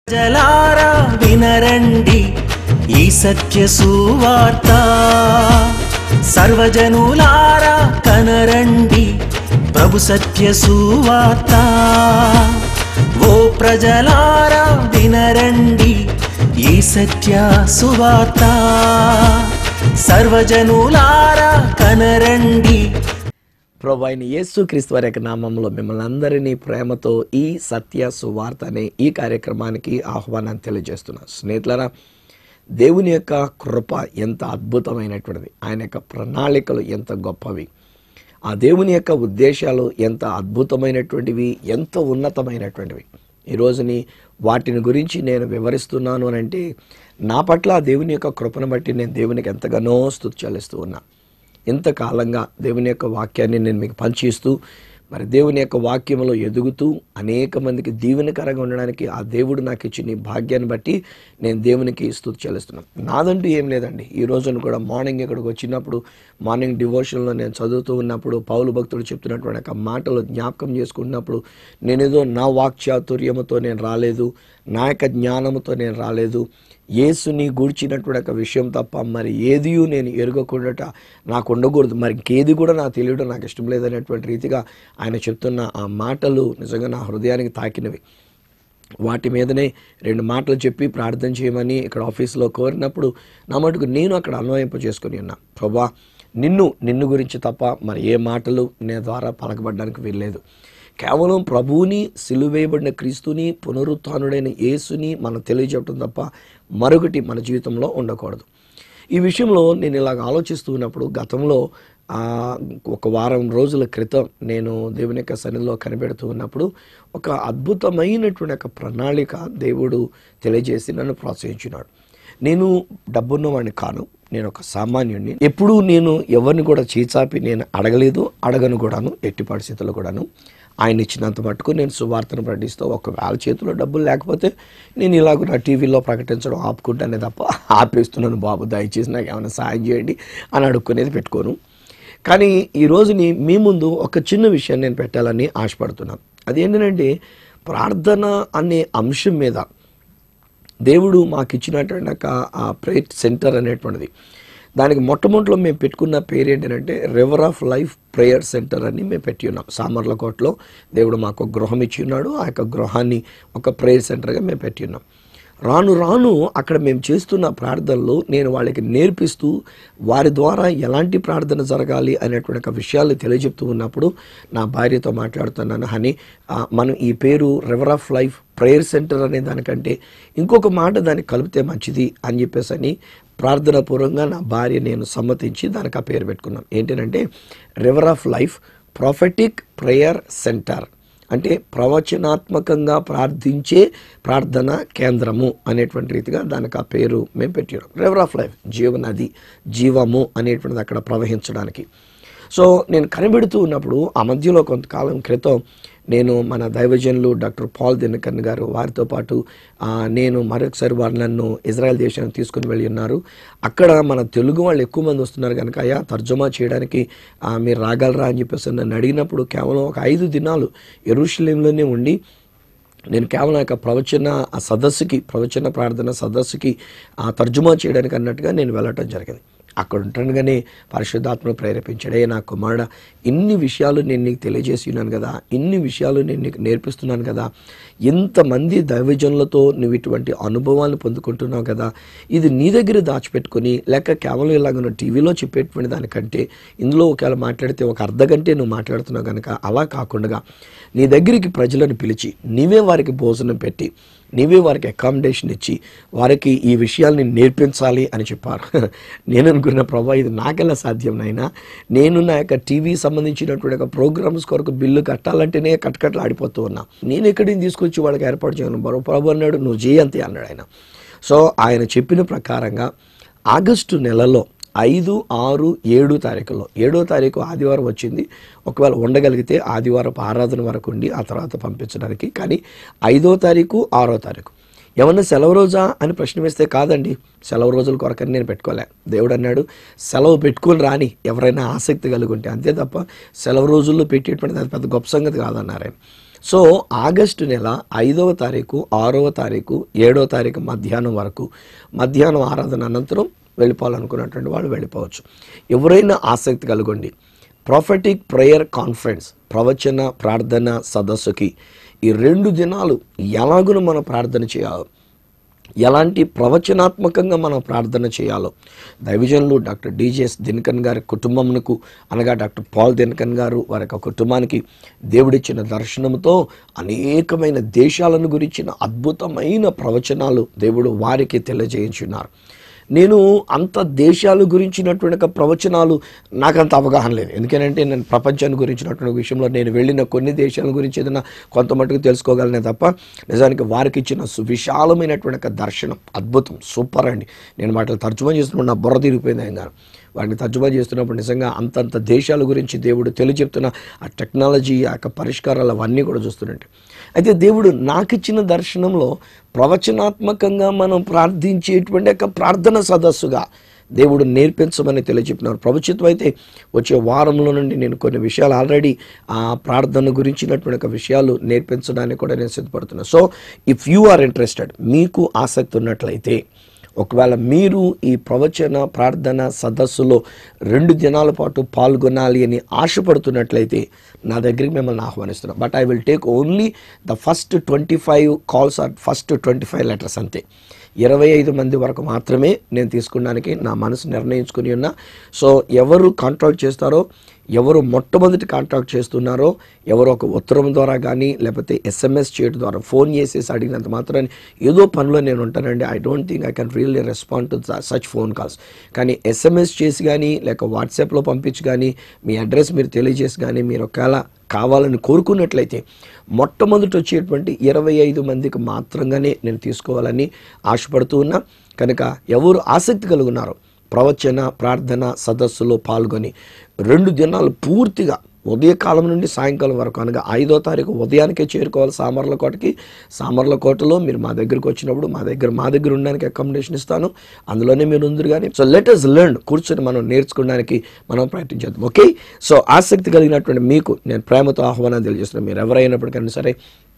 జలారా వినరండి ఈ సత్య సువార్త సర్వజనులారా కనరండి ప్రభు సత్య సువార్త ఓ ప్రజలారా వినరండి ఈ సత్య సువార్త సర్వజనులారా కనరండి ప్రభు అయిన యేసు క్రీస్తు వారి యొక్క నామంలో మిమ్మల్ని అందరినీ ప్రేమతో ఈ సత్య సువార్త అనే ఈ కార్యక్రమానికి ఆహ్వానాన్ని తెలియజేస్తున్నాను స్నేహితులరా దేవుని యొక్క కృప ఎంత అద్భుతమైనటువంటిది ఆయన యొక్క ప్రణాళికలు ఎంత గొప్పవి ఆ దేవుని యొక్క ఉద్దేశాలు ఎంత అద్భుతమైనటువంటివి ఎంత ఉన్నతమైనటువంటివి ఈ రోజుని వాటిని గురించి నేను వివరిస్తున్నాను అని అంటే నా పట్ల ఆ దేవుని యొక్క కృపను బట్టి నేను దేవునికి ఎంతగానో స్తుతి చెల్లిస్తూ ఉన్నా ఇంతకాలంగా దేవుని యొక్క వాక్యాన్ని నేను మీకు పంచిస్తూ మరి దేవుని యొక్క వాక్యంలో ఎదుగుతూ అనేక మందికి దీవెనకరంగా ఉండడానికి ఆ దేవుడు నాకు ఇచ్చిన ఈ భాగ్యాన్ని బట్టి నేను దేవునికి స్తుతి చెల్లిస్తున్నాను నాదంటూ ఏం లేదండి ఈ రోజున కూడా మార్నింగ్ ఇక్కడికి వచ్చినప్పుడు మార్నింగ్ డివోషన్లో నేను చదువుతూ ఉన్నప్పుడు పౌలు భక్తుడు చెప్తున్నటువంటి ఒక మాటలు జ్ఞాపకం చేసుకున్నప్పుడు నేనేదో నా వాక్చాతుర్యముతో నేను రాలేదు నా యొక్క జ్ఞానముతో నేను రాలేదు యేసుని గూర్చినటువంటి ఒక విషయం తప్ప మరి ఏది నేను ఎరగకుండా నాకు ఉండకూడదు మరి ఇంకేది కూడా నాకు తెలియడం నాకు ఇష్టం లేదనేటువంటి రీతిగా ఆయన చెప్తున్న ఆ మాటలు నిజంగా నా హృదయానికి తాకినవి వాటి మీదనే రెండు మాటలు చెప్పి ప్రార్థన చేయమని ఇక్కడ ఆఫీస్లో కోరినప్పుడు నా మటుకు నేను అక్కడ అన్వయింప చేసుకుని ఉన్నా ప్రభా నిన్ను నిన్ను గురించి తప్ప మరి ఏ మాటలు నే ద్వారా పలకబడడానికి వీల్లేదు కేవలం ప్రభువుని సిలువేయబడిన క్రీస్తుని పునరుత్నుడైన యేసుని మనం తెలియజెప్పడం తప్ప మరొకటి మన జీవితంలో ఉండకూడదు ఈ విషయంలో నేను ఇలాగ ఆలోచిస్తూ ఉన్నప్పుడు గతంలో ఆ, ఒక వారం రోజుల క్రితం నేను దేవుని యొక్క సన్నిధిలో కనిపెడుతూ ఉన్నప్పుడు ఒక అద్భుతమైనటువంటి ఒక ప్రణాళిక దేవుడు తెలియజేసి నన్ను ప్రోత్సహించినాడు నేను డబ్బున్నవాడిని కాను నేను ఒక సామాన్యుడిని ఎప్పుడూ నేను ఎవరిని కూడా చీచాపి నేను అడగలేదు అడగను కూడాను ఎట్టి పరిస్థితుల్లో కూడాను ఆయన ఇచ్చినంత మట్టుకు నేను సువార్తను ప్రకటిస్తూ ఒకవేళ చేతిలో డబ్బులు లేకపోతే నేను ఇలాగ నా టీవీలో ప్రకటించడం ఆపుకుంటానే తప్ప ఆపేస్తున్నాను బాబు దయచేసి నాకు ఏమైనా సాయం చేయండి అని అడుక్కునేది పెట్టుకోను కానీ ఈ రోజుని మీ ముందు ఒక చిన్న విషయాన్ని నేను పెట్టాలని ఆశపడుతున్నాను అదేంటంటే ప్రార్థన అనే అంశం మీద దేవుడు మాకు ఇచ్చినటువంటి ఒక ఆ ప్రేయర్ సెంటర్ అనేటువంటిది దానికి మొట్టమొదటిలో మేము పెట్టుకున్న పేరు ఏంటంటే river of life prayer centre అని మేము పెట్టి ఉన్నాం సామర్లకోటలో దేవుడు మాకు ఒక గృహం ఇచ్చి ఉన్నాడు ఆ యొక్క గృహాన్ని ఒక ప్రేయర్ సెంటర్గా మేము పెట్టి ఉన్నాం రాను రాను అక్కడ మేము చేస్తున్న ప్రార్థనలు నేను వాళ్ళకి నేర్పిస్తూ వారి ద్వారా ఎలాంటి ప్రార్థన జరగాలి అనేటువంటి ఒక విషయాలు తెలియజెప్తూ ఉన్నప్పుడు నా భార్యతో మాట్లాడుతున్నాను హనీ ఆ, మనం ఈ పేరు river of life prayer centre అనే దానికంటే ఇంకొక మాట దానికి కలిపితే మంచిది అని చెప్పేసి అని ప్రార్థన పూర్వకంగా నా భార్య నేను సమ్మతించి దానికి ఆ పేరు పెట్టుకున్నాను ఏంటంటే river of life prophetic prayer centre అంటే ప్రవచనాత్మకంగా ప్రార్థించే ప్రార్థన కేంద్రము అనేటువంటి రీతిగా దానికి ఆ పేరు మేము పెట్టాం రివర్ ఆఫ్ లైఫ్ జీవనది జీవము అనేటువంటిది అక్కడ ప్రవహించడానికి సో నేను కనిపెడుతూ ఉన్నప్పుడు ఆ మధ్యలో కొంతకాలం క్రితం నేను మన దైవజనులు డాక్టర్ పాల్ దినకర్ణ గారు వారితో పాటు ఆ, నేను మరొకసారి వారు నన్ను ఇజ్రాయెల్ దేశానికి తీసుకుని వెళ్ళి ఉన్నారు అక్కడ మన తెలుగు వాళ్ళు ఎక్కువ మంది వస్తున్నారు కనుక అయ్యా తర్జుమా చేయడానికి ఆ, మీరు రాగలరా అని చెప్పేసి నన్ను అడిగినప్పుడు కేవలం ఒక ఐదు దినాలు ఎరుషలేంలోనే ఉండి నేను కేవలం యొక్క ప్రవచన ఆ సదస్సుకి ప్రవచన ప్రార్థన సదస్సుకి ఆ తర్జుమా చేయడానికి అన్నట్టుగా నేను వెళ్ళటం జరిగింది అక్కడ ఉంటుండగానే పరిశుద్ధాత్మను ప్రేరేపించాడే నా కుమారుడ ఇన్ని విషయాలు నేను నీకు తెలియజేసి ఉన్నాను కదా ఇన్ని విషయాలు నేను నీకు నేర్పిస్తున్నాను కదా ఇంతమంది దైవజనులతో నువ్వు ఇటువంటి అనుభవాలను పొందుకుంటున్నావు కదా ఇది నీ దగ్గర దాచిపెట్టుకొని లేక కేవలం ఇలాగ నువ్వు టీవీలో చెప్పేటువంటి దానికంటే ఇందులో ఒకవేళ మాట్లాడితే ఒక అర్ధ గంటే నువ్వు మాట్లాడుతున్నావు కనుక అలా కాకుండా నీ దగ్గరికి ప్రజలను పిలిచి నీవే వారికి భోజనం పెట్టి నీవే వారికి అకామిడేషన్ ఇచ్చి వారికి ఈ విషయాల్ని నేర్పించాలి అని చెప్పారు నేను అనుకున్న ప్రభా ఇది నాకెలా సాధ్యం నాయనా నేను నా యొక్క టీవీ సంబంధించినటువంటి ఒక ప్రోగ్రామ్స్ కొరకు బిల్లు కట్టాలంటేనే కట్టకట్లు ఆడిపోతూ ఉన్నా నేను ఎక్కడిని తీసుకొచ్చి వాళ్ళకి ఏర్పాటు చేయను బరో ప్రభు అన్నాడు నువ్వు చేయంతే అన్నాడు ఆయన సో ఆయన చెప్పిన ప్రకారంగా ఆగస్టు నెలలో ఐదు ఆరు ఏడు తారీఖుల్లో ఏడో తారీఖు ఆదివారం వచ్చింది ఒకవేళ ఉండగలిగితే ఆదివారం ఆరాధన వరకు ఉండి ఆ తర్వాత పంపించడానికి కానీ ఐదో తారీఖు ఆరో తారీఖు ఏమన్నా సెలవు రోజా అని ప్రశ్న వేస్తే కాదండి సెలవు రోజుల కొరకని నేను పెట్టుకోలే దేవుడు అన్నాడు సెలవు పెట్టుకొని రాని ఎవరైనా ఆసక్తి కలిగి ఉంటే అంతే తప్ప సెలవు రోజుల్లో పెట్టేటువంటిది అది పెద్ద గొప్ప సంగతి కాదన్నారు ఆయన సో ఆగస్టు నెల ఐదవ తారీఖు ఆరవ తారీఖు ఏడవ తారీఖు మధ్యాహ్నం వరకు మధ్యాహ్నం ఆరాధన అనంతరం వెళ్ళిపోవాలనుకున్నటువంటి వాళ్ళు వెళ్ళిపోవచ్చు ఎవరైనా ఆసక్తి కలగండి ప్రొఫెటిక్ ప్రేయర్ కాన్ఫరెన్స్ ప్రవచన ప్రార్థన సదస్సుకి ఈ రెండు దినాలు ఎలాగున మనం ప్రార్థన చేయాలి ఎలాంటి ప్రవచనాత్మకంగా మనం ప్రార్థన చేయాలో దైవజనులు డాక్టర్ డిజెస్ దినకన్ గారి కుటుంబమునకు అనగా డాక్టర్ పాల్ దినకన్ గారు వారి యొక్క కుటుంబానికి దేవుడిచ్చిన దర్శనంతో అనేకమైన దేశాలను గురించిన అద్భుతమైన ప్రవచనాలు దేవుడు వారికి తెలియజేయించున్నారు నేను అంత దేశాల గురించినటువంటి ఒక ప్రవచనాలు నాకు అంత అవగాహన లేదు ఎందుకంటే నేను ప్రపంచాన్ని గురించినటువంటి విషయంలో నేను వెళ్ళిన కొన్ని దేశాల గురించి ఏదైనా కొంత మటుకు తెలుసుకోగలనే తప్ప నిజానికి వారికి ఇచ్చిన సువిశాలమైనటువంటి ఒక దర్శనం అద్భుతం సూపర్ అండి నేను వాటిని తర్జుమా చేస్తున్నప్పుడు నా బుర్ర తిరిగిపోయింది ఆయన గారు వాటిని తర్జుమా చేస్తున్నప్పుడు నిజంగా అంతంత దేశాల గురించి దేవుడు తెలియజెప్తున్న ఆ టెక్నాలజీ ఆ యొక్క పరిష్కారాలు అవన్నీ కూడా చూస్తుంటే అయితే దేవుడు నాకు ఇచ్చిన దర్శనంలో ప్రవచనాత్మకంగా మనం ప్రార్థించేటువంటి యొక్క ప్రార్థన సదస్సుగా దేవుడు నేర్పించమని తెలియజెప్పినారు ప్రభుత్వం అయితే వచ్చే వారంలో నుండి నేను కొన్ని విషయాలు ఆల్రెడీ ఆ ప్రార్థన గురించినటువంటి ఒక విషయాలు నేర్పించడానికి కూడా నేను సిద్ధపడుతున్నాను so if you are interested మీకు ఆసక్తి ఉన్నట్లయితే ఒకవేళ మీరు ఈ ప్రవచన ప్రార్థన సదస్సులో రెండు దినాల పాటు పాల్గొనాలి అని ఆశపడుతున్నట్లయితే నా దగ్గరికి మిమ్మల్ని ఆహ్వానిస్తున్నాను but I will take only the first twenty five calls or first twenty five letters అంతే ఇరవై ఐదు మంది వరకు మాత్రమే నేను తీసుకున్నానికి నా మనసు నిర్ణయించుకుని ఉన్నా సో ఎవరు కాంట్రాక్ట్ చేస్తారో ఎవరు మొట్టమొదటి కాంటాక్ట్ చేస్తున్నారో ఎవరో ఒక ఉత్తరం ద్వారా కానీ లేకపోతే ఎస్ఎంఎస్ చేయడం ద్వారా ఫోన్ చేసేసి అడిగినంత మాత్రాన్ని ఏదో పనిలో నేను ఉంటానండి I don't think I can really respond to such phone calls కానీ ఎస్ఎంఎస్ చేసి కానీ లేక వాట్సాప్లో పంపించి కానీ మీ అడ్రస్ మీరు తెలియజేసి కానీ మీరు ఒకవేళ కావాలని కోరుకున్నట్లయితే మొట్టమొదటి వచ్చేటువంటి ఇరవై ఐదు మందికి మాత్రంగానే నేను తీసుకోవాలని ఆశపడుతూ ఉన్నా కనుక ఎవరు ఆసక్తి కలుగున్నారో ప్రవచన ప్రార్థన సదస్సులో పాల్గొని రెండు దినాలు పూర్తిగా ఉదయకాలం నుండి సాయంకాలం వరకు అనగా ఐదో తారీఖు ఉదయానికే చేరుకోవాలి సామర్లకోటకి సామర్లకోటలో మీరు మా దగ్గరికి వచ్చినప్పుడు మా దగ్గర మా దగ్గర ఉండడానికి అకామిడేషన్ ఇస్తాను అందులోనే మీరు ఉందరు కానీ సో లెట్ అస్ లెర్న్ కూర్చొని మనం నేర్చుకోవడానికి మనం ప్రయత్నించేద్దాం ఓకే సో ఆసక్తి కలిగినటువంటి మీకు నేను ప్రేమతో ఆహ్వానం తెలియజేస్తున్నాను మీరు ఎవరైనప్పటికైనా సరే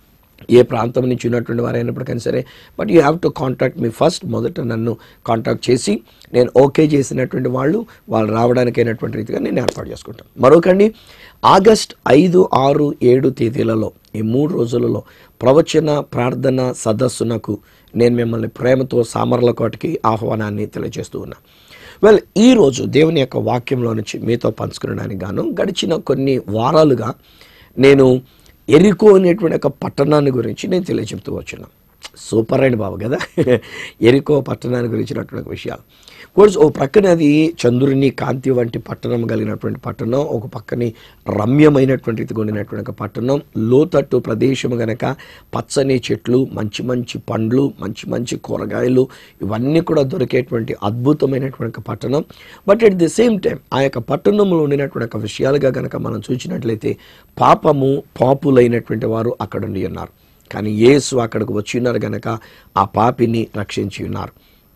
ఏ ప్రాంతం నుంచి ఉన్నటువంటి వారైనప్పటికైనా సరే but you have to contact me first మొదట నన్ను కాంటాక్ట్ చేసి నేను ఓకే చేసినటువంటి వాళ్ళు వాళ్ళు రావడానికి అయినటువంటి రీతిగా నేను ఏర్పాటు చేసుకుంటాను మరొకండి ఆగస్ట్ ఐదు ఆరు ఏడు తేదీలలో ఈ మూడు రోజులలో ప్రవచన ప్రార్థన సదస్సునకు నేను మిమ్మల్ని ప్రేమతో సామర్లకోటకి ఆహ్వానాన్ని తెలియజేస్తూ ఉన్నా వెల్ ఈరోజు దేవుని యొక్క వాక్యంలో నుంచి మీతో పంచుకునడానికి గాను గడిచిన కొన్ని వారాలుగా నేను ఎరికో అనేటువంటి ఒక పట్టణాన్ని గురించి నేను తెలియజెప్తూ వచ్చినాను సూపర్ అండి బాబు కదా ఎరికో పట్టణాన్ని గురించినటువంటి విషయాలు కోర్స్ ఓ ప్రక్కన అది చంద్రుని కాంతి వంటి పట్టణం కలిగినటువంటి పట్టణం ఒక పక్కని రమ్యమైనటువంటి రీతిగా ఉండినటువంటి ఒక పట్టణం లోతట్టు ప్రదేశం గనక పచ్చని చెట్లు మంచి మంచి పండ్లు మంచి మంచి కూరగాయలు ఇవన్నీ కూడా దొరికేటువంటి అద్భుతమైనటువంటి ఒక పట్టణం but at the same time ఆ యొక్క పట్టణంలో ఉండినటువంటి ఒక విషయాలుగా గనక మనం చూసినట్లయితే పాపము పాపులైనటువంటి వారు అక్కడ ఉండి ఉన్నారు కానీ యేసు అక్కడికి వచ్చి ఉన్నారు గనక ఆ పాపిని రక్షించి ఉన్నారు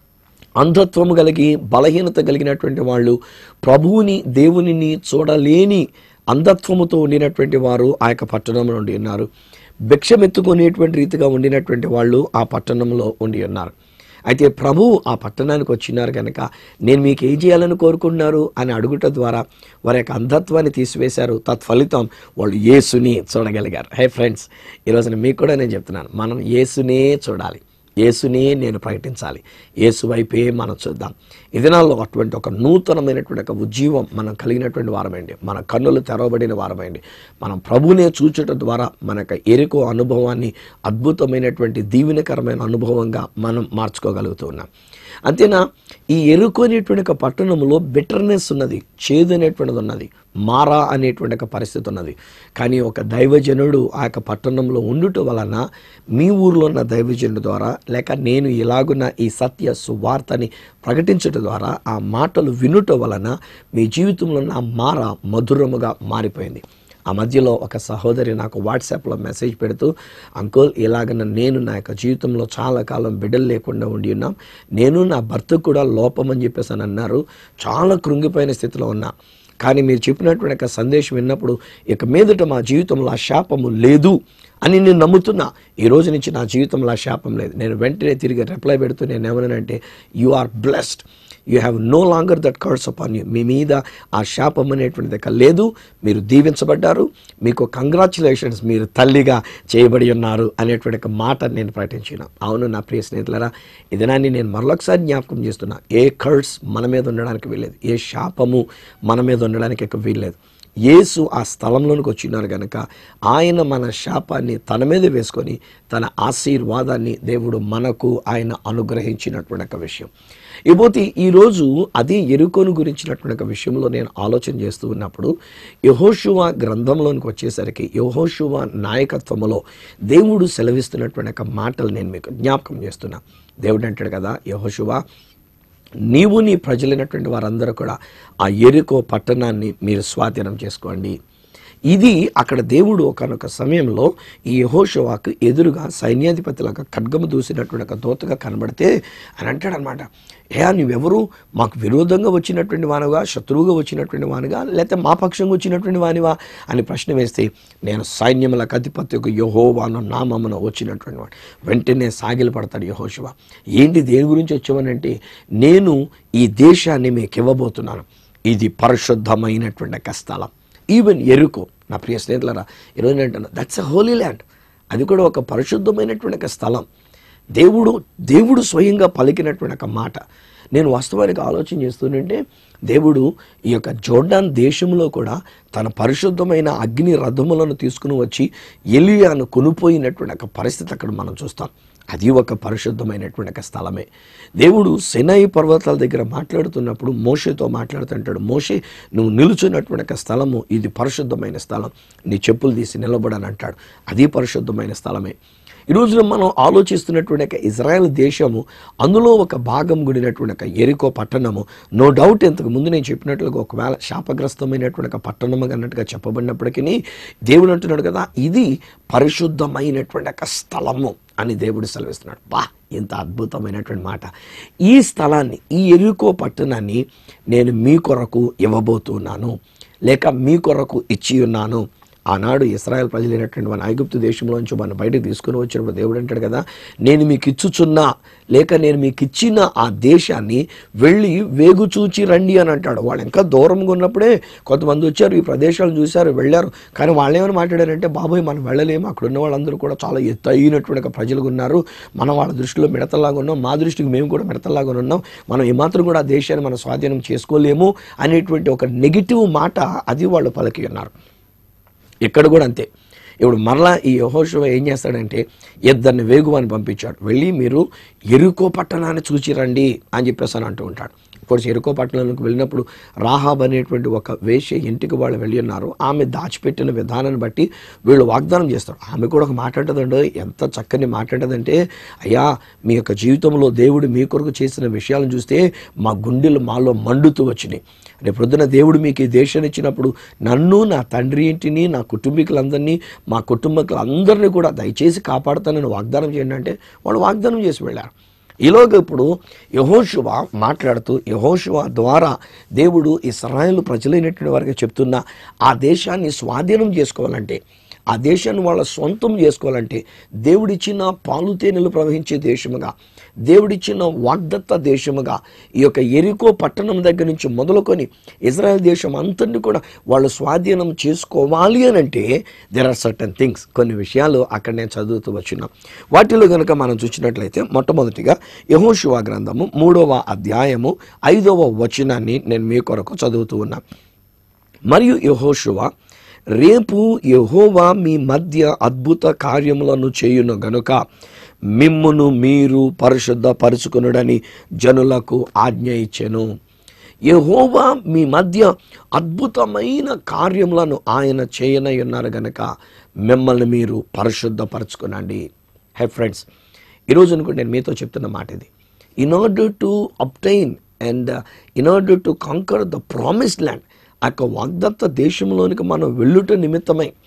అంధత్వము కలిగి బలహీనత కలిగినటువంటి వాళ్ళు ప్రభువుని దేవునిని చూడలేని అంధత్వముతో ఉండినటువంటి వారు ఆ యొక్క పట్టణంలో ఉండి ఉన్నారు భిక్షమెత్తుకునేటువంటి రీతిగా ఉండినటువంటి వాళ్ళు ఆ పట్టణంలో ఉండి ఉన్నారు అయితే ప్రభు ఆ పట్టణానికి వచ్చినారు కనుక నేను మీకు ఏం చేయాలని కోరుకుంటున్నారు అని అడుగుట ద్వారా వారి యొక్క అంధత్వాన్ని తీసివేశారు తత్ఫలితం వాళ్ళు యేసుని చూడగలిగారు హే ఫ్రెండ్స్ ఈరోజు మీకు కూడా నేను చెప్తున్నాను మనం యేసునే చూడాలి యేసునే నేను ప్రకటించాలి యేసు వైపే మనం చూద్దాం ఈ దినాల్లో అటువంటి ఒక నూతనమైనటువంటి ఒక ఉజ్జీవం మనం కలిగినటువంటి వారమైంది మన కన్నులు తెరవబడిన వారమైంది మనం ప్రభునే చూచటం ద్వారా మన యొక్క ఎరుకో అనుభవాన్ని అద్భుతమైనటువంటి దీవెనకరమైన అనుభవంగా మనం మార్చుకోగలుగుతూ ఉన్నాం అంతేనా ఈ ఎరుకు అనేటువంటి ఒక పట్టణంలో బెటర్నెస్ ఉన్నది చేదు అనేటువంటిది ఉన్నది మారా అనేటువంటి ఒక పరిస్థితి ఉన్నది కానీ ఒక దైవజనుడు ఆ యొక్క పట్టణంలో ఉండుట వలన మీ ఊర్లో ఉన్న దైవజనుడు ద్వారా లేక నేను ఇలాగున్న ఈ సత్య సువార్తని ప్రకటించడం ద్వారా ఆ మాటలు వినుట వలన మీ జీవితంలో ఉన్న ఆ మార మధురముగా మారిపోయింది ఆ మధ్యలో ఒక సహోదరి నాకు వాట్సాప్లో మెసేజ్ పెడుతూ అంకుల్ ఇలాగన నేను నా యొక్క జీవితంలో చాలా కాలం బిడ్డలు లేకుండా ఉండి ఉన్నాం నేను నా భర్త కూడా లోపం అని చెప్పేసి అని అన్నారు చాలా కృంగిపోయిన స్థితిలో ఉన్నా కానీ మీరు చెప్పినటువంటి యొక్క సందేశం విన్నప్పుడు ఇక మీదట మా జీవితంలో ఆ శాపము లేదు అని నేను నమ్ముతున్నా ఈ రోజు నుంచి నా జీవితంలో ఆ శాపం లేదు నేను వెంటనే తిరిగి రిప్లై పెడుతూ నేను ఏమన్నానంటే you are blessed you have no longer that curse upon you మీ మీద ఆ శాపం అనేటువంటిది ఇక లేదు మీరు దీవించబడ్డారు మీకు కంగ్రాచులేషన్స్ మీరు తల్లిగా చేయబడి ఉన్నారు అనేటువంటి ఒక మాట నేను ప్రకటించిన అవును నా ప్రియ స్నేహితులరా ఇదనాన్ని నేను మరొకసారి జ్ఞాపకం చేస్తున్నా ఏ కర్డ్స్ మన మీద ఉండడానికి వీల్లేదు ఏ శాపము మన మీద ఉండడానికి ఇక వీల్లేదు యేసు ఆ స్థలంలోనికి వచ్చినారు కనుక ఆయన మన శాపాన్ని తన మీద వేసుకొని తన ఆశీర్వాదాన్ని దేవుడు మనకు ఆయన అనుగ్రహించినటువంటి ఒక విషయం ఇకపోతే ఈరోజు అదే ఎరుకోను గురించినటువంటి ఒక విషయంలో నేను ఆలోచన చేస్తూ ఉన్నప్పుడు యహోషువ గ్రంథంలోనికి వచ్చేసరికి యహోషువ నాయకత్వంలో దేవుడు సెలవిస్తున్నటువంటి ఒక మాటలు నేను మీకు జ్ఞాపకం చేస్తున్నా దేవుడు అంటాడు కదా యహోషువ నీవు నీ ప్రజలైనటువంటి వారందరూ కూడా ఆ ఎరుకో పట్టణాన్ని మీరు స్వాధీనం చేసుకోండి ఇది అక్కడ దేవుడు ఒకనొక సమయంలో ఈ యహోషవాకు ఎదురుగా సైన్యాధిపతిలాగా ఖడ్గము దూసినటువంటి ఒక దోతగా కనబడితే అని అంటాడనమాట ఏ నువ్వెవరు మాకు విరోధంగా వచ్చినటువంటి వానుగా శత్రువుగా వచ్చినటువంటి వానుగా లేకపోతే మా పక్షంగా వచ్చినటువంటి వానివా అని ప్రశ్న వేస్తే నేను సైన్యములకు అధిపతి ఒక యహోవాను నామమున వచ్చినటువంటి వాడు వెంటనే సాగిలు పడతాడు యహోశివ ఏంటి దేని గురించి వచ్చావనంటే నేను ఈ దేశాన్ని మీకు ఇవ్వబోతున్నాను ఇది పరిశుద్ధమైనటువంటి ఒక స్థలం ఈవెన్ ఎరుకో నా ప్రియ స్నేహితులరా ఈరోజు ఏంటన్నా దట్స్ అ హోలీ ల్యాండ్ అది కూడా ఒక పరిశుద్ధమైనటువంటి ఒక స్థలం దేవుడు దేవుడు స్వయంగా పలికినటువంటి ఒక మాట నేను వాస్తవానికి ఆలోచన చేస్తుంటే దేవుడు ఈ యొక్క జోర్డాన్ దేశంలో కూడా తన పరిశుద్ధమైన అగ్ని రథములను తీసుకుని వచ్చి ఎలియాను కొనుపోయినటువంటి ఒక పరిస్థితి అక్కడ మనం చూస్తాం అది ఒక పరిశుద్ధమైనటువంటి ఒక స్థలమే దేవుడు సెనాయి పర్వతాల దగ్గర మాట్లాడుతున్నప్పుడు మోషేతో మాట్లాడుతుంటాడు మోషే నువ్వు నిలుచున్నటువంటి ఒక స్థలము ఇది పరిశుద్ధమైన స్థలం నీ చెప్పులు తీసి నిలబడని అంటాడు అది పరిశుద్ధమైన స్థలమే ఈ రోజున మనం ఆలోచిస్తున్నటువంటి ఒక ఇజ్రాయెల్ దేశము అందులో ఒక భాగం గుడినటువంటి ఒక ఎరికో పట్టణము నో డౌట్ ఇంతకు ముందు నేను చెప్పినట్లుగా ఒకవేళ శాపగ్రస్తమైనటువంటి ఒక పట్టణము అన్నట్టుగా చెప్పబడినప్పటికీ దేవుడు అంటున్నాడు కదా ఇది పరిశుద్ధమైనటువంటి ఒక స్థలము అని దేవుడు సెలవిస్తున్నాడు బా ఇంత అద్భుతమైనటువంటి మాట ఈ స్థలాన్ని ఈ ఎరుకో పట్టణాన్ని నేను మీ కొరకు ఇవ్వబోతున్నాను లేక మీ కొరకు ఇచ్చి ఉన్నాను ఆనాడు ఇస్రాయల్ ప్రజలైనటువంటి మన ఐగుప్తు దేశంలోంచి మన బయటకు తీసుకుని వచ్చినప్పుడు దేవుడు అంటాడు కదా నేను మీకు ఇచ్చుచున్నా లేక నేను మీకు ఇచ్చిన ఆ దేశాన్ని వెళ్ళి వేగు చూచి రండి అని అంటాడు వాళ్ళు ఇంకా దూరంగా ఉన్నప్పుడే కొంతమంది వచ్చారు ఈ ప్రదేశాలు చూశారు వెళ్ళారు కానీ వాళ్ళు ఏమైనా మాట్లాడారంటే బాబోయ్ మనం వెళ్ళలేము అక్కడ ఉన్న వాళ్ళందరూ కూడా చాలా ఎత్తైనటువంటి ఒక ప్రజలుగా ఉన్నారు మనం వాళ్ళ దృష్టిలో మిడతలాగా ఉన్నాం మా దృష్టికి మేము కూడా మిడతలాగా ఉన్నాం మనం ఏమాత్రం కూడా ఆ దేశాన్ని మనం స్వాధీనం చేసుకోలేము అనేటువంటి ఒక నెగిటివ్ మాట అది వాళ్ళు పలికి ఉన్నారు ఇక్కడ కూడా అంతే ఇప్పుడు మరలా ఈ యహోశివ ఏం చేస్తాడంటే ఇద్దరిని వేగువాని పంపించాడు వెళ్ళి మీరు ఎరుకో పట్టణాన్ని చూచి రండి అని చెప్పేసి అని అంటూ ఉంటాడు ఇప్పుడు ఎరుకో పట్టణానికి వెళ్ళినప్పుడు రాహాబ్ అనేటువంటి ఒక వేశ్య ఇంటికి వాళ్ళు వెళ్ళి ఉన్నారు ఆమె దాచిపెట్టిన విధానాన్ని బట్టి వీళ్ళు వాగ్దానం చేస్తారు ఆమె కూడా ఒక మాట్లాడదండి ఎంత చక్కని మాట్లాడదంటే అయ్యా మీ యొక్క జీవితంలో దేవుడు మీ కొరకు చేసిన విషయాలను చూస్తే మా గుండెలు మాలో మండుతూ వచ్చినాయి రేపు పొద్దున దేవుడు మీకు ఈ దేశాన్ని ఇచ్చినప్పుడు నన్ను నా తండ్రి ఇంటిని నా కుటుంబీకులందరినీ మా కుటుంబకులందరినీ కూడా దయచేసి కాపాడుతానని వాగ్దానం చేయండి అంటే వాళ్ళు వాగ్దానం చేసి వెళ్ళారు ఈలోగా ఇప్పుడు యహోశువ మాట్లాడుతూ యహోశువ ద్వారా దేవుడు ఇస్రాయేల్ ప్రజలైనటువంటి వారికి చెప్తున్న ఆ దేశాన్ని స్వాధీనం చేసుకోవాలంటే ఆ దేశాన్ని వాళ్ళ సొంతం చేసుకోవాలంటే దేవుడిచ్చిన పాలు తేనెలు ప్రవహించే దేశముగా దేవుడిచ్చిన వాగ్దత్త దేశముగా ఈ యొక్క ఎరికో పట్టణం దగ్గర నుంచి మొదలుకొని ఇజ్రాయెల్ దేశం అంతటిని కూడా వాళ్ళు స్వాధీనం చేసుకోవాలి అని అంటే దెర్ ఆర్ సర్టన్ థింగ్స్ కొన్ని విషయాలు అక్కడ నేను చదువుతూ వచ్చినాం వాటిలో కనుక మనం చూసినట్లయితే మొట్టమొదటిగా యహోశివా గ్రంథము మూడవ అధ్యాయము ఐదవ వచనాన్ని నేను మీ కొరకు చదువుతూ ఉన్నా మరియు యహోశువ రేపు యెహోవా మీ మధ్య అద్భుత కార్యములను చేయును గనుక మిమ్మును మీరు పరిశుద్ధపరుచుకునుడని జనులకు ఆజ్ఞ ఇచ్చెను యెహోవా మీ మధ్య అద్భుతమైన కార్యములను ఆయన చేయనై ఉన్నారు గనక మిమ్మల్ని మీరు పరిశుద్ధపరచుకునండి హై ఫ్రెండ్స్ ఈరోజు అనుకుంటే నేను మీతో చెప్తున్న మాట ఇది in order to obtain and in order to conquer the promised land ఆ యొక్క వాగ్దత్త దేశంలోనికి మనం వెళ్ళుట నిమిత్తమై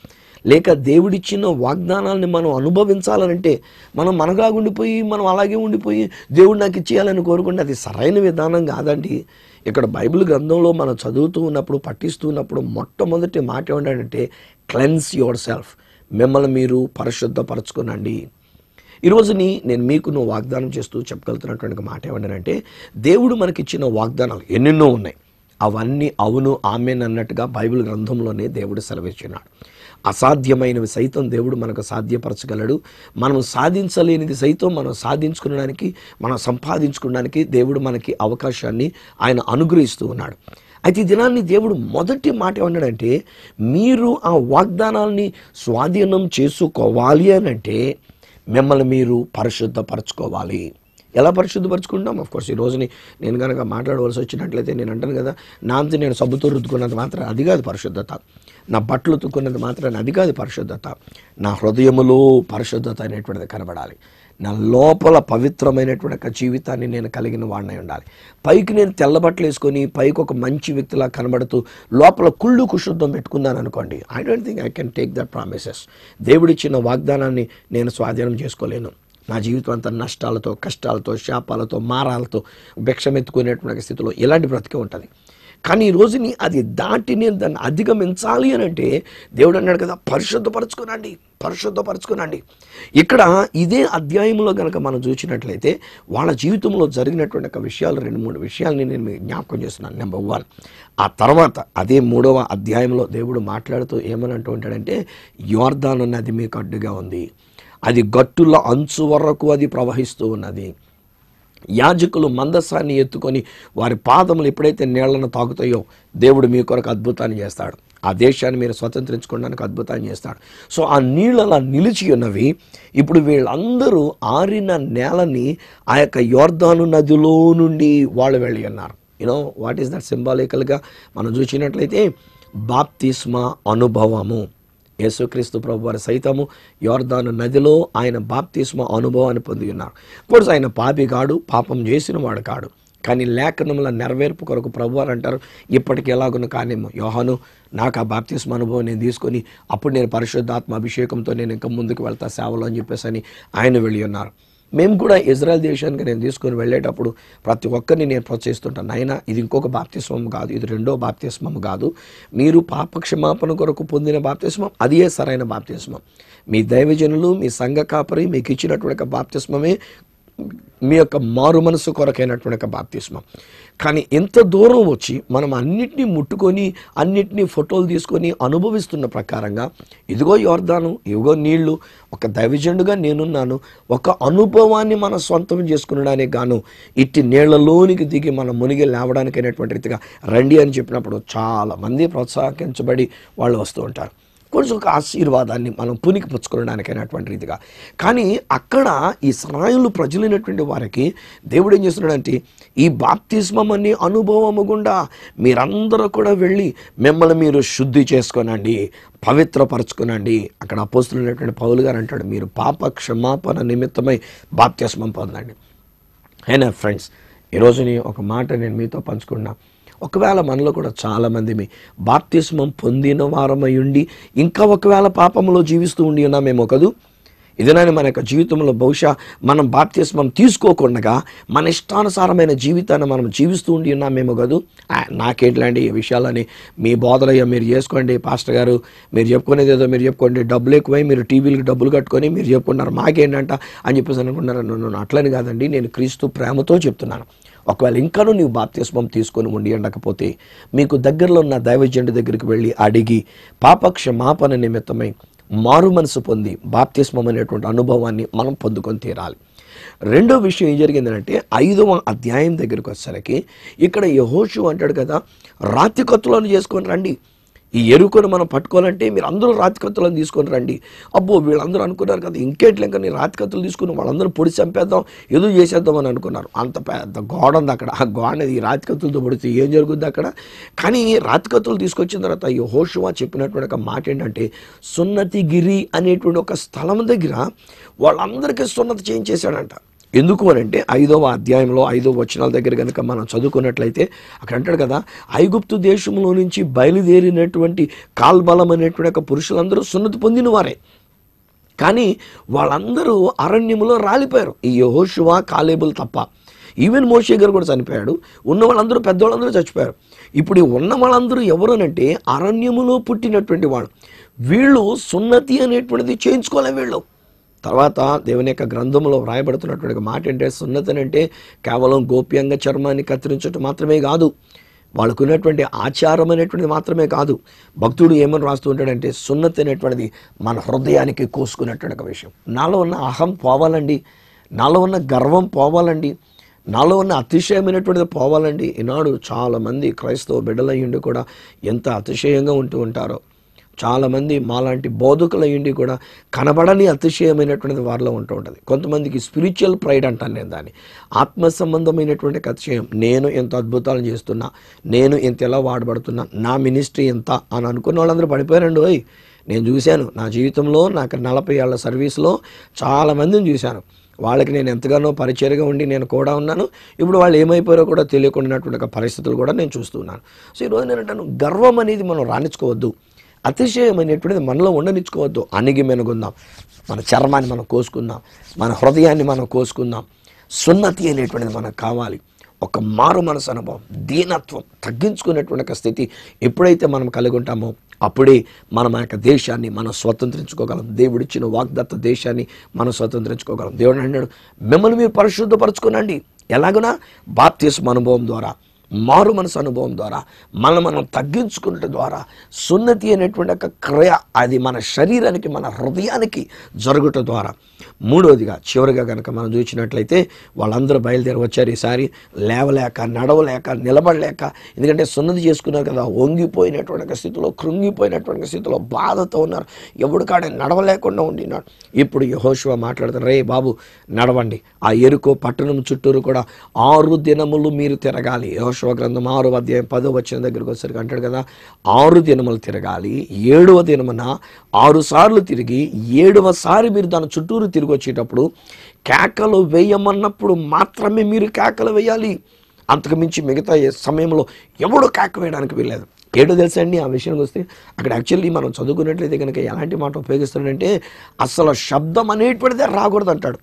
లేక దేవుడిచ్చిన వాగ్దానాలని మనం అనుభవించాలనంటే మనం మనగా ఉండిపోయి మనం అలాగే ఉండిపోయి దేవుడు నాకు ఇచ్చేయాలని కోరుకుంటే అది సరైన విధానం కాదండి ఇక్కడ బైబిల్ గ్రంథంలో మనం చదువుతూ ఉన్నప్పుడు పఠిస్తూ ఉన్నప్పుడు మొట్టమొదటి మాట ఏమంటాడంటే క్లెన్స్ యువర్ సెల్ఫ్ మిమ్మల్ని మీరు పరిశుద్ధపరచుకునండి ఈరోజుని నేను మీకు నువ్వు వాగ్దానం చేస్తూ చెప్పగలుగుతున్నటువంటి ఒక మాట ఏమంటానంటే దేవుడు మనకిచ్చిన వాగ్దానాలు ఎన్నెన్నో ఉన్నాయి అవన్నీ అవును ఆమెన్ అన్నట్టుగా బైబిల్ గ్రంథంలోనే దేవుడు సెలవిచ్చినాడు అసాధ్యమైనవి సైతం దేవుడు మనకు సాధ్యపరచగలడు మనం సాధించలేనిది సైతం మనం సాధించుకునడానికి మనం సంపాదించుకోవడానికి దేవుడు మనకి అవకాశాన్ని ఆయన అనుగ్రహిస్తూ ఉన్నాడు అయితే ఈ దినాన్ని దేవుడు మొదటి మాట ఏమన్నాడంటే మీరు ఆ వాగ్దానాల్ని స్వాధీనం చేసుకోవాలి అని అంటే మిమ్మల్ని మీరు పరిశుద్ధపరచుకోవాలి ఎలా పరిశుద్ధపరచుకుంటాం అఫ్ కోర్స్ ఈ రోజుని నేను కనుక మాట్లాడవలసి వచ్చినట్లయితే నేను అంటాను కదా నా అంత నేను సబ్బుతో రుద్దుకున్నది మాత్రం అది కాదు పరిశుద్ధత నా బట్టలు ఉతుక్కున్నది మాత్రం అది కాదు పరిశుద్ధత నా హృదయములో పరిశుద్ధత అనేటువంటిది కనబడాలి నా లోపల పవిత్రమైనటువంటి ఒక జీవితాన్ని నేను కలిగిన వాడినై ఉండాలి పైకి నేను తెల్ల బట్టలు వేసుకొని పైకి ఒక మంచి వ్యక్తిలా కనబడుతూ లోపల కుళ్ళు కుశుద్ధం పెట్టుకున్నాను అనుకోండి I don't think I can take that promises దేవుడిచ్చిన వాగ్దానాన్ని నేను స్వాధీనం చేసుకోలేను నా జీవితం అంతా నష్టాలతో కష్టాలతో శాపాలతో మారాలతో భిక్షమెత్తుకునేటువంటి స్థితిలో ఇలాంటి బ్రతికే ఉంటుంది కానీ ఈ రోజుని అది దాటి నేను దాన్ని అధిగమించాలి అని అంటే దేవుడు అన్నాడు కదా పరిశుద్ధపరచుకునండి పరిశుద్ధపరచుకునండి ఇక్కడ ఇదే అధ్యాయంలో కనుక మనం చూసినట్లయితే వాళ్ళ జీవితంలో జరిగినటువంటి ఒక విషయాలు రెండు మూడు విషయాలని నేను మీకు జ్ఞాపకం చేస్తున్నాను నెంబర్ వన్ ఆ తర్వాత అదే మూడవ అధ్యాయంలో దేవుడు మాట్లాడుతూ ఏమని అంటూ ఉంటాడంటే యోర్దాన్ నది మీకు అడ్డుగా ఉంది అది గట్టుల అంచు వరకు అది ప్రవహిస్తూ ఉన్నది యాజకులు మందస్సాన్ని ఎత్తుకొని వారి పాదములు ఎప్పుడైతే నీళ్లను తాగుతాయో దేవుడు మీ కొరకు అద్భుతాన్ని చేస్తాడు ఆ దేశాన్ని మీరు స్వతంత్రించుకోవడానికి అద్భుతాన్ని చేస్తాడు సో ఆ నీళ్ళు అలా నిలిచి ఉన్నవి ఇప్పుడు వీళ్ళందరూ ఆరిన నేలని ఆ యొక్క యోర్ధాను నదిలో నుండి వాళ్ళు వెళ్ళి ఉన్నారు యూనో వాట్ ఈస్ దట్ సింబాలికల్గా మనం చూసినట్లయితే బాప్తిస్మ అనుభవము యేసుక్రీస్తు ప్రభు వారు సైతము యోర్దాను నదిలో ఆయన బాప్తిస్మ అనుభవాన్ని పొంది ఉన్నారు కోర్స్ ఆయన పాపిగాడు పాపం చేసిన వాడు కాడు కానీ లేఖనముల నెరవేర్పు కొరకు ప్రభు వారు అంటారు ఇప్పటికి ఎలాగున కానేమో యోహాను నాకు ఆ బాప్తిస్మ అనుభవం నేను తీసుకొని అప్పుడు నేను పరిశుద్ధాత్మ అభిషేకంతో నేను ఇంకా ముందుకు వెళ్తా సేవలో అని చెప్పేసి అని ఆయన వెళ్ళి ఉన్నారు మేము కూడా ఇజ్రాయెల్ దేశానికి నేను తీసుకొని వెళ్ళేటప్పుడు ప్రతి ఒక్కరిని నేను ప్రోత్సహిస్తుంటాను నాయన ఇది ఇంకొక బాప్తిస్మం కాదు ఇది రెండో బాప్తిస్మం కాదు మీరు పాప క్షమాపణ కొరకు పొందిన బాప్తిస్మం అదే సరైన బాప్తిస్మం మీ దైవజనులు మీ సంఘ కాపరి మీకు ఇచ్చినటువంటి ఒక బాప్తిస్మమే మీ యొక్క మారు మనసు కొరకైనటువంటి ఒక బాప్తిస్మం కానీ ఎంత దూరం వచ్చి మనం అన్నిటినీ ముట్టుకొని అన్నిటినీ ఫోటోలు తీసుకొని అనుభవిస్తున్న ప్రకారంగా ఇదిగో యోర్దాను ఇదిగో నీళ్లు ఒక దైవజండుగా నేనున్నాను ఒక అనుభవాన్ని మనం సొంతం చేసుకునడానికి గాను ఇట్టి నీళ్లలోనికి దిగి మనం మునిగి లేవడానికి అనేటువంటి రీతిగా రండి అని చెప్పినప్పుడు చాలా మంది ప్రోత్సాహించబడి వాళ్ళు వస్తూ ఉంటారు కొంచెం ఒక ఆశీర్వాదాన్ని మనం పునికి పుచ్చుకోవడానికైనటువంటి రీతిగా కానీ అక్కడ ఈ సరాయులు ప్రజలైనటువంటి వారికి దేవుడు ఏం చేస్తున్నాడంటే ఈ బాప్తిస్మం అనే అనుభవము గుండా మీరందరూ కూడా వెళ్ళి మిమ్మల్ని మీరు శుద్ధి చేసుకోనండి పవిత్రపరచుకునండి అక్కడ అపోస్తున్నటువంటి పౌలు గారు అంటాడు మీరు పాప క్షమాపణ నిమిత్తమై బాప్తిస్మం పొందండి అయినా ఫ్రెండ్స్ ఈరోజు నీ ఒక మాట నేను మీతో పంచుకున్నా ఒకవేళ మనలో కూడా చాలామంది మీ బాప్తిస్మం పొందిన వారమై ఉండి ఇంకా ఒకవేళ పాపంలో జీవిస్తూ ఉండి ఉన్నామేమో కదూ ఇదేనని మన యొక్క జీవితంలో బహుశా మనం బాప్తిస్మం తీసుకోకుండా మన ఇష్టానుసారమైన జీవితాన్ని మనం జీవిస్తూ ఉండి ఉన్నామేమో కదూ ఆ, నాకేంటిలాంటి ఈ విషయాలని మీ బోధలయ్యా మీరు చేసుకోండి పాస్టర్ గారు మీరు చెప్పుకునేది ఏదో మీరు చెప్పుకోండి డబ్బులు ఎక్కువై మీరు టీవీలకు డబ్బులు కట్టుకొని మీరు చెప్పుకున్నారు మాకేంటంట అని చెప్పేసి అనుకున్నారు నన్ను అట్లని కాదండి నేను క్రీస్తు ప్రేమతో చెప్తున్నాను ఒకవేళ ఇంకాను నీవు బాప్తిస్మం తీసుకొని ఉండి ఉండకపోతే మీకు దగ్గరలో ఉన్న దైవజండు దగ్గరికి వెళ్ళి అడిగి పాప క్షమాపణ నిమిత్తమై మారు మనసు పొంది బాప్తిస్మం అనేటువంటి అనుభవాన్ని మనం పొందుకొని తీరాలి రెండో విషయం ఏం జరిగిందంటే ఐదవ అధ్యాయం దగ్గరికి వచ్చేసరికి ఇక్కడ యహోషు అంటాడు కదా రాతి కత్తులను చేసుకొని రండి ఈ ఎరుకను మనం పట్టుకోవాలంటే మీరు అందరూ రాతి కత్తులను తీసుకొని రండి అబ్బో వీళ్ళందరూ అనుకున్నారు కదా ఇంకేంటి ఇంకా నీ రాతి కత్తులు తీసుకుని వాళ్ళందరూ పొడి చంపేద్దాం ఏదో చేసేద్దాం అని అనుకున్నారు అంత పెద్ద గోడ ఉంది అక్కడ ఆ గోడ ఈ రాతి కత్తులతో పొడితే ఏం జరుగుద్ది అక్కడ కానీ రాతి కత్తులు తీసుకొచ్చిన తర్వాత ఈ హోషువా చెప్పినటువంటి ఒక మాట ఏంటంటే సున్నతిగిరి అనేటువంటి ఒక స్థలం దగ్గర వాళ్ళందరికీ సున్నతి చేయించేశాడంట ఎందుకు అని అంటే ఐదవ అధ్యాయంలో ఐదవ వచనాల దగ్గర కనుక మనం చదువుకున్నట్లయితే అక్కడ అంటాడు కదా ఐగుప్తు దేశంలో నుంచి బయలుదేరినటువంటి కాల్బలం అనేటువంటి ఒక పురుషులందరూ సున్నతి పొందిన వారే కానీ వాళ్ళందరూ అరణ్యములో రాలిపోయారు ఈ యహోషువా కాలేబుల్ తప్ప ఈవెన్ మోషే గారు కూడా చనిపోయాడు ఉన్న వాళ్ళందరూ పెద్దవాళ్ళందరూ చచ్చిపోయారు ఇప్పుడు ఈ ఉన్న వాళ్ళందరూ ఎవరనంటే అరణ్యములో పుట్టినటువంటి వాళ్ళు వీళ్ళు సున్నతి అనేటువంటిది చేయించుకోలే వీళ్ళు తర్వాత దేవుని యొక్క గ్రంథంలో వ్రాయబడుతున్నటువంటి ఒక మాట ఏంటంటే సున్నతి అంటే కేవలం గోప్యంగా చర్మాన్ని కత్తిరించడం మాత్రమే కాదు వాళ్ళకు ఉన్నటువంటి ఆచారం అనేటువంటిది మాత్రమే కాదు భక్తుడు ఏమని రాస్తూ ఉంటాడంటే సున్నతి అనేటువంటిది మన హృదయానికి కోసుకున్నటువంటి ఒక విషయం నాలో ఉన్న అహం పోవాలండి నాలో ఉన్న గర్వం పోవాలండి నాలో ఉన్న అతిశయమైనటువంటిది పోవాలండి ఈనాడు చాలామంది క్రైస్తవ బిడ్డలయ్యుండి కూడా ఎంత అతిశయంగా ఉంటూ ఉంటారో చాలామంది మాలాంటి బోధకులయ్యుండి కూడా కనబడని అతిశయమైనటువంటిది వారిలో ఉంటూ ఉంటుంది కొంతమందికి స్పిరిచువల్ ప్రైడ్ అంటాను నేను దాన్ని ఆత్మ సంబంధమైనటువంటి అతిశయం నేను ఎంత అద్భుతాలు చేస్తున్నా నేను ఎంత ఎలా వాడబడుతున్నా నా మినిస్ట్రీ ఎంత అని అనుకున్న వాళ్ళందరూ పడిపోయారండి ఓయ్ నేను చూశాను నా జీవితంలో నాకు నలభై ఏళ్ళ సర్వీస్లో చాలామందిని చూశాను వాళ్ళకి నేను ఎంతగానో పరిచయగా ఉండి నేను కూడా ఉన్నాను ఇప్పుడు వాళ్ళు ఏమైపోయారో కూడా తెలియకుండానటువంటి ఒక పరిస్థితులు కూడా నేను చూస్తున్నాను సో ఈరోజు నేను అంటాను గర్వం అనేది మనం రాణించుకోవద్దు అతిశయం అనేటువంటిది మనలో ఉండనిచ్చుకోవద్దు అణిగి మెనుగుందాం మన చర్మాన్ని మనం కోసుకుందాం మన హృదయాన్ని మనం కోసుకుందాం సున్నతి అనేటువంటిది మనకు కావాలి ఒక మారు మనసు అనుభవం దీనత్వం తగ్గించుకునేటువంటి ఒక స్థితి ఎప్పుడైతే మనం కలిగి ఉంటామో అప్పుడే మనం ఆ యొక్క దేశాన్ని మనం స్వతంత్రించుకోగలం దేవుడిచ్చిన వాగ్దత్త దేశాన్ని మనం స్వతంత్రించుకోగలం దేవుడు అన్నాడు మిమ్మల్ని మీరు పరిశుద్ధపరచుకోనండి ఎలాగునా బాప్తిస్మ అనుభవం ద్వారా మారు మనసు అనుభవం ద్వారా మనం మనం తగ్గించుకున్నట్టు ద్వారా సున్నతి అనేటువంటి ఒక క్రియ అది మన శరీరానికి మన హృదయానికి జరుగుట ద్వారా మూడవదిగా చివరిగా కనుక మనం చూసినట్లయితే వాళ్ళందరూ బయలుదేరి వచ్చారు ఈసారి లేవలేక నడవలేక నిలబడలేక ఎందుకంటే సున్నతి చేసుకున్నారు కదా వంగిపోయినటువంటి ఒక స్థితిలో కృంగిపోయినటువంటి ఒక స్థితిలో బాధతో ఉన్నారు ఎవడు కాడే నడవలేకుండా ఉండినాడు ఇప్పుడు యహోశివ మాట్లాడుతారు రే బాబు నడవండి ఆ ఎరుకో పట్టణం చుట్టూరు కూడా ఆరు దినములు మీరు తిరగాలి యహోశివ గ్రంథం ఆరు అధ్యాయం పదో వచ్చిన దగ్గరికి వచ్చేసరికి అంటాడు కదా ఆరు దినములు తిరగాలి ఏడవ దినమున ఆరు సార్లు తిరిగి ఏడవ సారి మీరు దాని చుట్టూరు తిరిగి వచ్చేటప్పుడు కేకలు వేయమన్నప్పుడు మాత్రమే మీరు కేకలు వేయాలి అంతకు మించి మిగతా ఏ సమయంలో ఎవడు కేక వేయడానికి వీల్లేదు ఏడో తెలుసా అండి ఆ విషయానికి వస్తే అక్కడ యాక్చువల్లీ మనం చదువుకున్నట్లయితే కనుక ఎలాంటి మాట ఉపయోగిస్తాడంటే అసలు శబ్దం అనేటువంటిదే రాకూడదు అంటాడు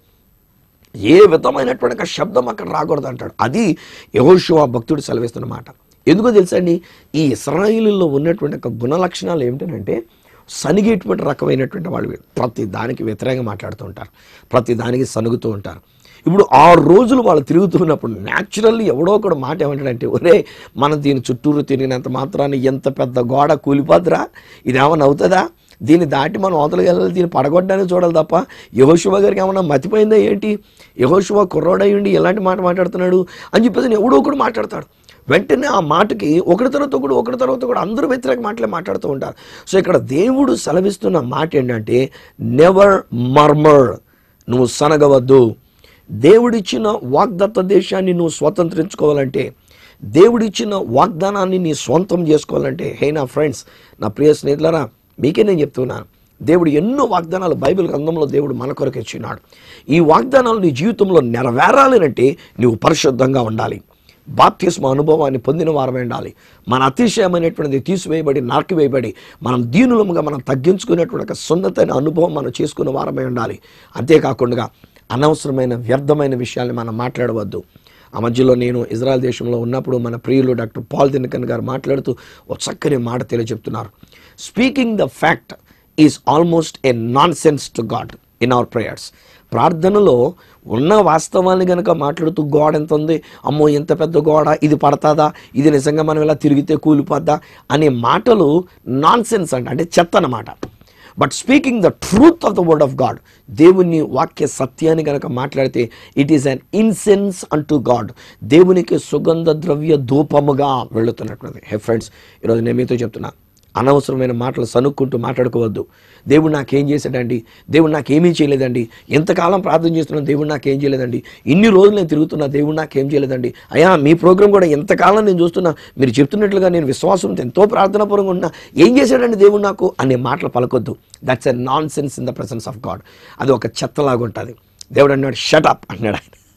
ఏ విధమైనటువంటి ఒక శబ్దం అక్కడ రాకూడదు అంటాడు అది యహోషువా భక్తుడు సెలవిస్తున్న మాట ఎందుకో తెలుసా అండి ఈ ఇస్రాయిల్లో ఉన్నటువంటి ఒక గుణ లక్షణాలు ఏమిటంటే సనిగేటువంటి రకమైనటువంటి వాళ్ళు వీళ్ళు. ప్రతి దానికి వ్యతిరేకంగా మాట్లాడుతూ ఉంటారు ప్రతి దానికి సనుగుతూ ఉంటారు ఇప్పుడు ఆరు రోజులు వాళ్ళు తిరుగుతున్నప్పుడు న్యాచురల్లీ ఎవడో ఒకడు మాట ఏమంటాడంటే ఒరే మనం దీని చుట్టూరు తిరిగినంత మాత్రాన్ని ఎంత పెద్ద గోడ కూలిపోద్దురా ఇదేమన్నా అవుతుందా దీన్ని దాటి మనం అవతలకి వెళ్ళాలి దీన్ని పడగొట్టడానికి చూడాలి తప్ప యహోశివ గారికి ఏమన్నా మతిపోయిందా ఏంటి యహోశివ కుర్రోడై ఉండి ఎలాంటి మాట మాట్లాడుతున్నాడు అని చెప్పేసి ఎవడో ఒకడు మాట్లాడతాడు వెంటనే ఆ మాటకి ఒకరి తర్వాత ఒకడు ఒకరి తర్వాత ఒకడు అందరూ వ్యతిరేక మాటలే మాట్లాడుతూ ఉంటారు సో ఇక్కడ దేవుడు సెలవిస్తున్న మాట ఏంటంటే నెవర్ మర్మర్ నువ్వు సనగవద్దు దేవుడిచ్చిన వాగ్దత్త దేశాన్ని నువ్వు స్వతంత్రించుకోవాలంటే దేవుడిచ్చిన వాగ్దానాన్ని నీ స్వంతం చేసుకోవాలంటే హే నా ఫ్రెండ్స్ నా ప్రియ స్నేహితులరా మీకే నేను చెప్తున్నాను దేవుడు ఎన్నో వాగ్దానాలు బైబిల్ గ్రంథంలో దేవుడు మన కొరకు ఇచ్చినాడు ఈ వాగ్దానాలు నీ జీవితంలో నెరవేరాలి నువ్వు పరిశుద్ధంగా ఉండాలి బాప్తిస్మ అనుభవాన్ని పొందిన వారమే ఉండాలి మన అతిశయమైనటువంటిది తీసివేయబడి నాకివేయబడి మనం దీనులముగా మనం తగ్గించుకునేటువంటి ఒక సున్నతైన అనుభవం మనం చేసుకున్న వారమే ఉండాలి అంతేకాకుండా అనవసరమైన వ్యర్థమైన విషయాల్ని మనం మాట్లాడవద్దు ఆ మధ్యలో నేను ఇజ్రాయెల్ దేశంలో ఉన్నప్పుడు మన ప్రియులు డాక్టర్ పాల్ దినకన్ గారు మాట్లాడుతూ ఒక చక్కని మాట తెలియజెప్తున్నారు speaking the fact is almost a nonsense to God in our prayers ప్రార్థనలో ఉన్న వాస్తవాన్ని కనుక మాట్లాడుతూ గోడ ఎంత ఉంది అమ్మో ఎంత పెద్ద గోడ ఇది పడతాదా ఇది నిజంగా మనం ఇలా తిరిగితే కూలిపోద్దా అనే మాటలు నాన్ సెన్స్ అంట అంటే చెత్త అన్నమాట but speaking the truth of the word of God దేవుని వాక్య సత్యాన్ని కనుక మాట్లాడితే ఇట్ ఈస్ అన్ ఇన్సెన్స్ అంటూ గాడ్ దేవునికి సుగంధ ద్రవ్య ధూపముగా వెళుతున్నటువంటిది హే ఫ్రెండ్స్ ఈరోజు నేను మీతో చెప్తున్నా అనవసరమైన మాటలు సనుక్కుంటూ మాట్లాడుకోవద్దు దేవుడు నాకేం చేశాడండి దేవుడు నాకేమీ చేయలేదండి ఎంతకాలం ప్రార్థన చేస్తున్నాను దేవుడు నాకేం చేయలేదండి ఇన్ని రోజులు నేను తిరుగుతున్నా దేవుడు నాకేం చేయలేదండి అయ్యా మీ ప్రోగ్రామ్ కూడా ఎంతకాలం నేను చూస్తున్నా మీరు చెప్తున్నట్లుగా నేను విశ్వాసంతో ఎంతో ప్రార్థనాపూర్వకంగా ఉన్నా ఏం చేశాడండి దేవుడు నాకు అనే మాటలు పలకొద్దు that's a nonsense in the presence of God అది ఒక చెత్తలాగా ఉంటుంది దేవుడు అన్నాడు షట్ అప్ అన్నాడు ఆయన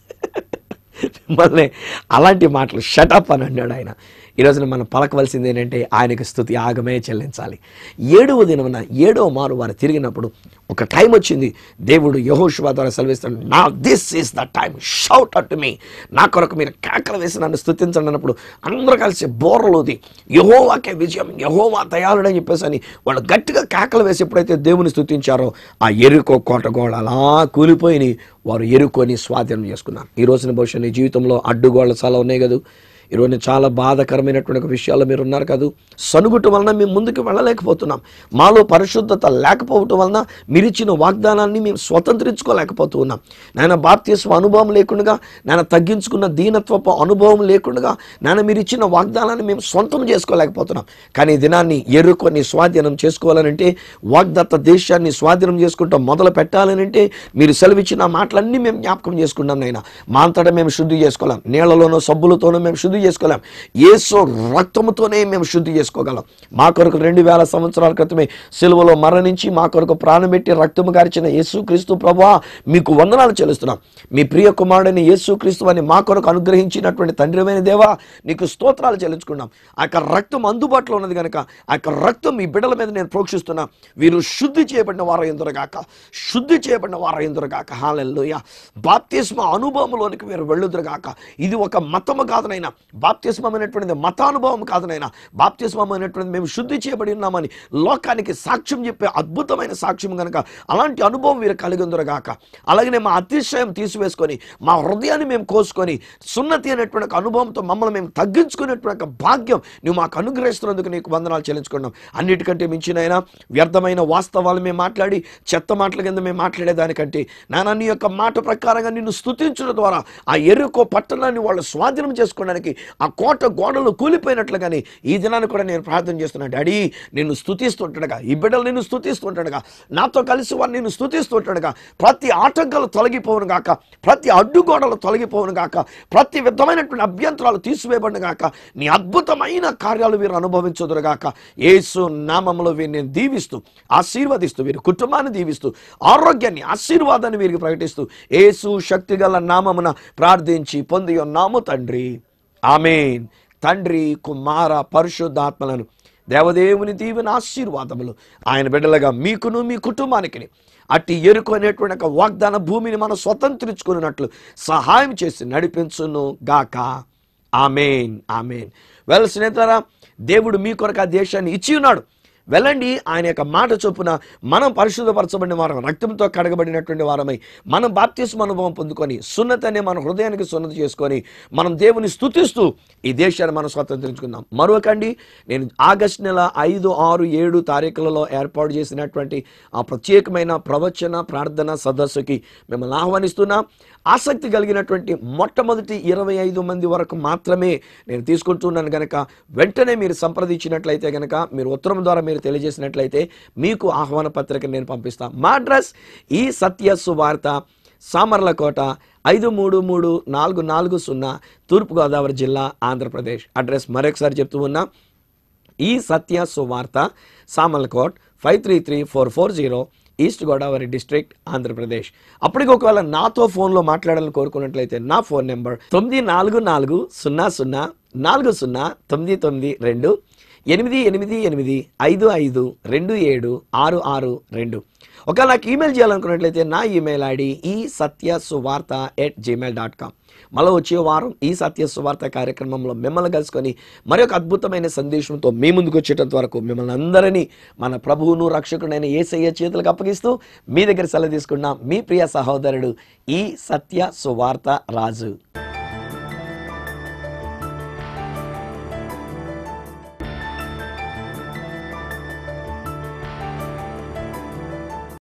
మిమ్మల్ని అలాంటి మాటలు షటప్ అని అన్నాడు ఆయన ఈ రోజున మనం పలకవలసింది ఏంటంటే ఆయనకు స్థుతి ఆగమే చెల్లించాలి ఏడవ దినమున ఏడవ మారు వారు తిరిగినప్పుడు ఒక టైం వచ్చింది దేవుడు యహోషువా ద్వారా సెలవిస్తాడు నా this is the time shout at me నా కొరకు మీరు కేకలు వేసి నన్ను స్థుతించండి అన్నప్పుడు అందరూ కలిసి బోర్రలోది యహోవాకే విజయం యహోవా తయారుడని చెప్పేసి అని వాళ్ళు గట్టిగా కేకలు వేసి ఎప్పుడైతే దేవుని స్థుతించారో ఆ ఎరుకో కోట గోడ అలా కూలిపోయి వారు ఎరుకొని స్వాధీనం చేసుకున్నారు ఈ రోజున బహుశా నీ జీవితంలో అడ్డుగోడలు చాలా ఉన్నాయి కదా ఈరోజు చాలా బాధకరమైనటువంటి ఒక విషయాలు మీరు ఉన్నారు కాదు సనుగుట వలన మేము ముందుకు వెళ్ళలేకపోతున్నాం మాలో పరిశుద్ధత లేకపోవటం వలన మీరు ఇచ్చిన వాగ్దానాన్ని మేము స్వతంత్రించుకోలేకపోతూ ఉన్నాం నాయన బాప్తీస్వ అనుభవం లేకుండా నాయన తగ్గించుకున్న దీనత్వపు అనుభవం లేకుండా నాయన మీరు ఇచ్చిన వాగ్దానాన్ని మేము సొంతం చేసుకోలేకపోతున్నాం కానీ ఈ దినాన్ని ఎరుకొని స్వాధీనం చేసుకోవాలనంటే వాగ్దత్త దేశాన్ని స్వాధీనం చేసుకుంటాం మొదలు పెట్టాలనంటే మీరు సెలవిచ్చిన మాటలన్నీ మేము జ్ఞాపకం చేసుకున్నాం నాయన మా అంతటా మేము శుద్ధి చేసుకోలేం నీళ్లలోనో సబ్బులతోనో మేము శుద్ధి చేసుకోలేం ఏసో రక్తముతోనే మేము శుద్ధి చేసుకోగలం మా కొరకు రెండు వేల సంవత్సరాల క్రితమే సెలవులో మరణించి మా కొరకు ప్రాణం పెట్టి రక్తము గార్చిన యేసు క్రీస్తు ప్రభువా మీకు వందనాలు చెల్లిస్తున్నాం మీ ప్రియ కుమారుడని యేసు క్రీస్తు అని మా కొరకు అనుగ్రహించినటువంటి తండ్రిమైన దేవా నీకు స్తోత్రాలు చెల్లించుకున్నాం ఆ యొక్క రక్తం అందుబాటులో ఉన్నది కనుక ఆ యొక్క రక్తం మీ బిడ్డల మీద నేను ప్రోక్షిస్తున్నా వీరు శుద్ధి చేయబడిన వారు ఎందురుగాక శుద్ధి చేయబడిన వారు ఎందురుగాక హాలెల్లోయ బాప్తిస్మ అనుభవంలోనికి వీరు వెళ్ళుదురుగాక ఇది ఒక మతము కాదనైనా బాప్తిస్మం అనేటువంటిది మతానుభవం కాదనైనా బాప్తిస్మం అనేటువంటిది మేము శుద్ధి చేయబడి ఉన్నామని లోకానికి సాక్ష్యం చెప్పే అద్భుతమైన సాక్ష్యం కనుక అలాంటి అనుభవం వీరు కలిగి ఉందరుగాక అలాగనే మా అతిశయం తీసివేసుకొని మా హృదయాన్ని మేము కోసుకొని సున్నతి అనేటువంటి ఒక అనుభవంతో మమ్మల్ని మేము తగ్గించుకునేటువంటి ఒక భాగ్యం నువ్వు మాకు అనుగ్రహిస్తున్నందుకు నీకు వందనాలు చెల్లించుకున్నాం అన్నిటికంటే మించినైనా వ్యర్థమైన వాస్తవాలు మేము మాట్లాడి చెత్త మాటల కింద మేము మాట్లాడేదానికంటే నాన్న నీ యొక్క మాట ప్రకారంగా నిన్ను స్తుతించడం ద్వారా ఆ ఎరుకో పట్టణాన్ని వాళ్ళు స్వాధీనం చేసుకోవడానికి ఆ కోట గోడలు కూలిపోయినట్లుగానే ఈ దినాన్ని కూడా నేను ప్రార్థన చేస్తున్నాను డాడీ నిన్ను స్తుతిస్తుంటాడుగా ఈ బిడ్డలు నిన్ను స్తుతిస్తుంటాడుగా నాతో కలిసి వారు నిన్ను స్తుతిస్తుంటాడుగా ప్రతి ఆటంకాలు తొలగిపోవును గాక ప్రతి అడ్డుగోడలు తొలగిపోవును గాక ప్రతి విధమైనటువంటి అభ్యంతరాలు తీసివేయబడిన గాక నీ అద్భుతమైన కార్యాలు వీరు అనుభవించుదురు గాక యేసు నామములో వీరిని దీవిస్తూ ఆశీర్వదిస్తూ వీరి కుటుంబాన్ని దీవిస్తూ ఆరోగ్యాన్ని ఆశీర్వాదాన్ని వీరికి ప్రకటిస్తూ యేసు శక్తిగల నామమున ప్రార్థించి పొంది ఉన్నాము తండ్రి ఆమెన్ తండ్రి కుమార పరిశుద్ధాత్మలను దేవదేవుని దీవెన ఆశీర్వాదములు ఆయన బిడ్డలుగా మీకును మీ కుటుంబానికి అట్టి ఎరుకు అనేటువంటి ఒక వాగ్దాన భూమిని మనం స్వతంత్రించుకున్నట్లు సహాయం చేసి నడిపించును గాక ఆమెన్ ఆమెన్ వెల్ స్నేహితులారా దేవుడు మీ కొరకు ఆ దేశాన్ని ఇచ్చి ఉన్నాడు వెళ్ళండి ఆయన యొక్క మాట చొప్పున మనం పరిశుద్ధపరచబడిన వారం రక్తంతో కడగబడినటువంటి వారమై మనం బాప్తిస్మ అనుభవం పొందుకొని సున్నత అనే మన హృదయానికి సున్నత చేసుకొని మనం దేవుని స్తుతిస్తూ ఈ దేశాన్ని మనం స్వతంత్రించుకుందాం మరొకండి నేను ఆగస్టు నెల ఐదు ఆరు ఏడు తారీఖులలో ఏర్పాటు చేసినటువంటి ఆ ప్రత్యేకమైన ప్రవచన ప్రార్థన సదస్సుకి మిమ్మల్ని ఆహ్వానిస్తున్నా ఆసక్తి కలిగినటువంటి మొట్టమొదటి ఇరవై ఐదు మంది వరకు మాత్రమే నేను తీసుకుంటున్నాను కనుక వెంటనే మీరు సంప్రదించినట్లయితే కనుక మీరు ఉత్తరం ద్వారా మీరు తెలియజేసినట్లయితే మీకు ఆహ్వాన పత్రిక నేను పంపిస్తాను మా అడ్రస్ ఈ సత్య సువార్త సామర్లకోట ఐదు మూడు మూడు నాలుగు నాలుగు సున్నా తూర్పుగోదావరి జిల్లా ఆంధ్రప్రదేశ్ అడ్రస్ మరొకసారి చెప్తూ ఉన్నా ఈ సత్య సువార్త Samalkot five three three four four zero East Godavari district Andhra Pradesh అప్పటికి ఒకవేళ నాతో ఫోన్లో మాట్లాడాలని కోరుకున్నట్లయితే నా ఫోన్ నెంబర్ తొమ్మిది నాలుగు నాలుగు సున్నా సున్నా నాలుగు సున్నా తొమ్మిది తొమ్మిది రెండు ఎనిమిది ఎనిమిది ఎనిమిది ఐదు ఐదు రెండు ఏడు ఆరు ఆరు రెండు ఒకవేళ నాకు ఈమెయిల్ చేయాలనుకున్నట్లయితే నా ఈమెయిల్ ఐడి ఈ సత్య సువార్త ఎట్ జీమెయిల్ డాట్ కామ్ మళ్ళీ వచ్చే వారం ఈ సత్య సువార్త కార్యక్రమంలో మిమ్మల్ని కలుసుకొని మరొక అద్భుతమైన సందేశంతో మీ ముందుకు వచ్చేటంత వరకు మిమ్మల్ని అందరినీ మన ప్రభువును రక్షకుడైన ఏసయ్య చేతులకు అప్పగిస్తూ మీ దగ్గర సెలవు తీసుకున్న మీ ప్రియ సహోదరుడు ఈ సత్య సువార్త రాజు